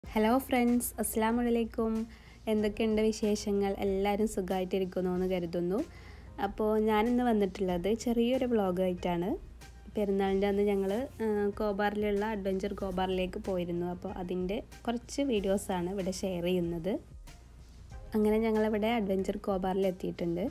hello friends അസ്സാം വലൈക്കും എന്തൊക്കെയുണ്ട് വിശേഷങ്ങൾ എല്ലാവരും സുഖമായിട്ടിരിക്കുന്നു എന്ന് കരുതുന്നു അപ്പോൾ ഞാനിന്ന് വന്നിട്ടുള്ളത് ചെറിയൊരു വ്ളോഗായിട്ടാണ് പെരുന്നാളിൻ്റെ അന്ന് ഞങ്ങൾ കോബാറിലുള്ള അഡ്വഞ്ചർ കോബാറിലേക്ക് പോയിരുന്നു അപ്പോൾ അതിൻ്റെ കുറച്ച് വീഡിയോസാണ് ഇവിടെ ഷെയർ ചെയ്യുന്നത് അങ്ങനെ ഞങ്ങളിവിടെ അഡ്വഞ്ചർ കോബാറിൽ എത്തിയിട്ടുണ്ട്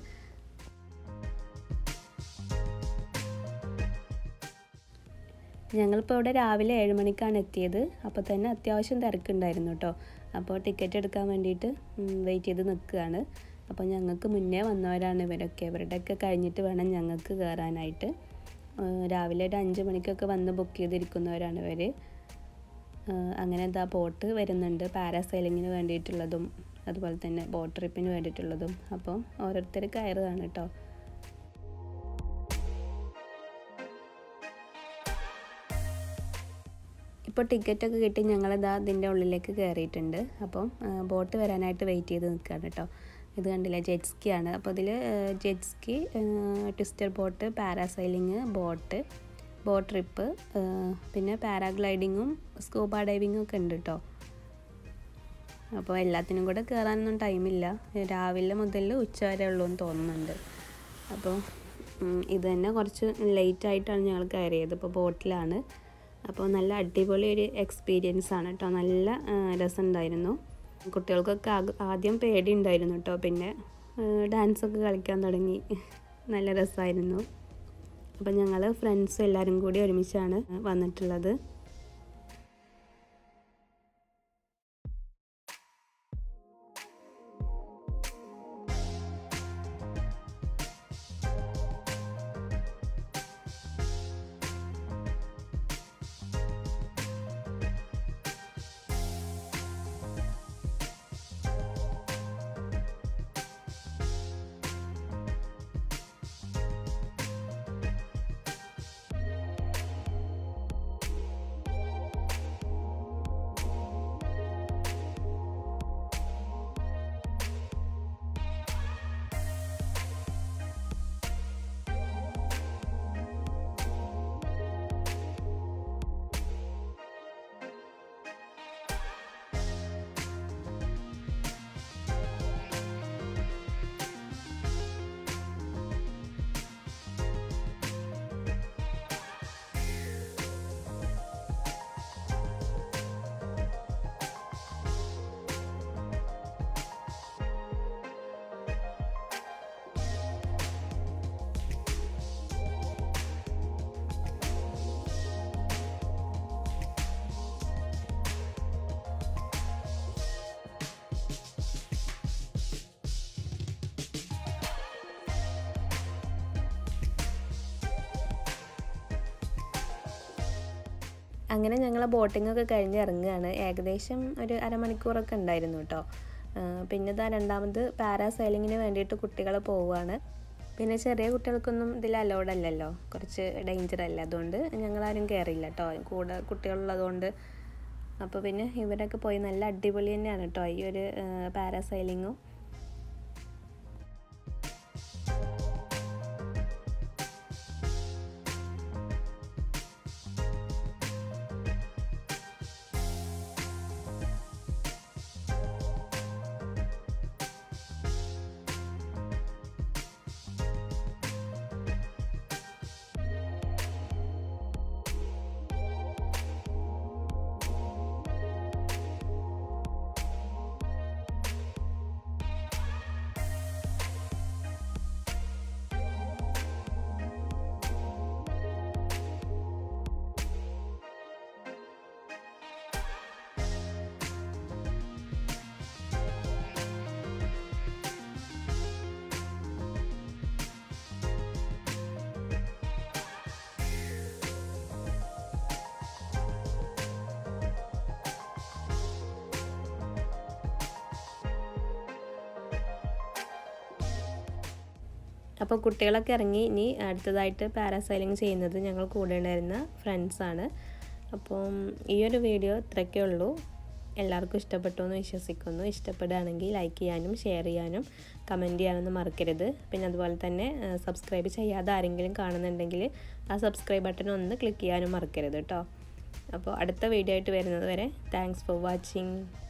ഞങ്ങളിപ്പോൾ ഇവിടെ രാവിലെ ഏഴ് മണിക്കാണ് എത്തിയത് അപ്പോൾ തന്നെ അത്യാവശ്യം തിരക്കുണ്ടായിരുന്നു കേട്ടോ അപ്പോൾ ടിക്കറ്റ് എടുക്കാൻ വേണ്ടിയിട്ട് വെയിറ്റ് ചെയ്ത് നിൽക്കുകയാണ് അപ്പോൾ ഞങ്ങൾക്ക് മുന്നേ വന്നവരാണ് ഇവരൊക്കെ ഇവരുടെയൊക്കെ കഴിഞ്ഞിട്ട് വേണം ഞങ്ങൾക്ക് കയറാനായിട്ട് രാവിലെ ഒരു അഞ്ച് മണിക്കൊക്കെ വന്ന് ബുക്ക് ചെയ്തിരിക്കുന്നവരാണ് ഇവർ അങ്ങനെ എന്താ ബോട്ട് വരുന്നുണ്ട് പാരാസൈലിങ്ങിന് വേണ്ടിയിട്ടുള്ളതും അതുപോലെ തന്നെ ബോട്ട് ട്രിപ്പിന് വേണ്ടിയിട്ടുള്ളതും അപ്പോൾ ഓരോരുത്തർ കയറുകയാണ് കേട്ടോ ഇപ്പോൾ ടിക്കറ്റൊക്കെ കിട്ടി ഞങ്ങളിതാ അതിൻ്റെ ഉള്ളിലേക്ക് കയറിയിട്ടുണ്ട് അപ്പം ബോട്ട് വരാനായിട്ട് വെയിറ്റ് ചെയ്ത് നിൽക്കുകയാണ് കേട്ടോ ഇത് കണ്ടില്ല ജെറ്റ് സ്കി ആണ് അപ്പോൾ ഇതിൽ jet ski twister boat parasailing boat boat trip പിന്നെ പാരാഗ്ലൈഡിങ്ങും സ്കൂബ ഡൈവിങ്ങും ഒക്കെ ഉണ്ട് കേട്ടോ അപ്പോൾ എല്ലാത്തിനും കൂടെ കയറാനൊന്നും ടൈമില്ല രാവിലെ മുതൽ ഉച്ച വരെ ഉള്ളൂ എന്ന് തോന്നുന്നുണ്ട് അപ്പോൾ ഇത് തന്നെ കുറച്ച് ലേറ്റ് ആയിട്ടാണ് ഞങ്ങൾ കയറിയത് ഇപ്പോൾ ബോട്ടിലാണ് അപ്പോൾ നല്ല അടിപൊളി ഒരു എക്സ്പീരിയൻസ് ആണ് കേട്ടോ നല്ല രസമുണ്ടായിരുന്നു കുട്ടികൾക്കൊക്കെ ആദ്യം പേടി ഉണ്ടായിരുന്നു കേട്ടോ പിന്നെ ഡാൻസൊക്കെ കളിക്കാൻ തുടങ്ങി നല്ല രസമായിരുന്നു അപ്പോൾ ഞങ്ങൾ ഫ്രണ്ട്സ് എല്ലാവരും കൂടി ഒരുമിച്ചാണ് വന്നിട്ടുള്ളത് അങ്ങനെ ഞങ്ങൾ ബോട്ടിംഗ് ഒക്കെ കഴിഞ്ഞ് ഇറങ്ങുകയാണ് ഏകദേശം ഒരു അരമണിക്കൂറൊക്കെ ഉണ്ടായിരുന്നു കേട്ടോ പിന്നെ ഇതാ രണ്ടാമത് പാരാസൈലിങ്ങിന് വേണ്ടിയിട്ട് കുട്ടികൾ പോവുകയാണ് പിന്നെ ചെറിയ കുട്ടികൾക്കൊന്നും ഇതിൽ അലൗഡ് അല്ലല്ലോ കുറച്ച് ഡേഞ്ചർ അല്ല അതുകൊണ്ട് ഞങ്ങളാരും കയറിയില്ല കേട്ടോ കൂടെ കുട്ടികളുള്ളതുകൊണ്ട് അപ്പോൾ പിന്നെ ഇവരൊക്കെ പോയി നല്ല അടിപൊളി തന്നെയാണ് കേട്ടോ ഈ ഒരു പാരാസൈലിങ്ങും അപ്പോൾ കുട്ടികളൊക്കെ ഇറങ്ങി ഇനി അടുത്തതായിട്ട് പാരാസൈലിംഗ് ചെയ്യുന്നത് ഞങ്ങൾ കൂടെ ഉണ്ടായിരുന്ന ഫ്രണ്ട്സാണ് അപ്പം ഈ ഒരു വീഡിയോ ഇത്രയൊക്കെ ഉള്ളൂ എല്ലാവർക്കും ഇഷ്ടപ്പെട്ടു എന്ന് വിശ്വസിക്കുന്നു ഇഷ്ടപ്പെടുകയാണെങ്കിൽ ലൈക്ക് ചെയ്യാനും ഷെയർ ചെയ്യാനും കമൻറ്റ് ചെയ്യാനൊന്നും മറക്കരുത് പിന്നെ അതുപോലെ തന്നെ സബ്സ്ക്രൈബ് ചെയ്യാതെ ആരെങ്കിലും കാണുന്നുണ്ടെങ്കിൽ ആ സബ്സ്ക്രൈബ് ബട്ടൺ ഒന്ന് ക്ലിക്ക് ചെയ്യാനും മറക്കരുത് കേട്ടോ അപ്പോൾ അടുത്ത വീഡിയോ ആയിട്ട് വരുന്നത് വരെ താങ്ക്സ് ഫോർ വാച്ചിങ്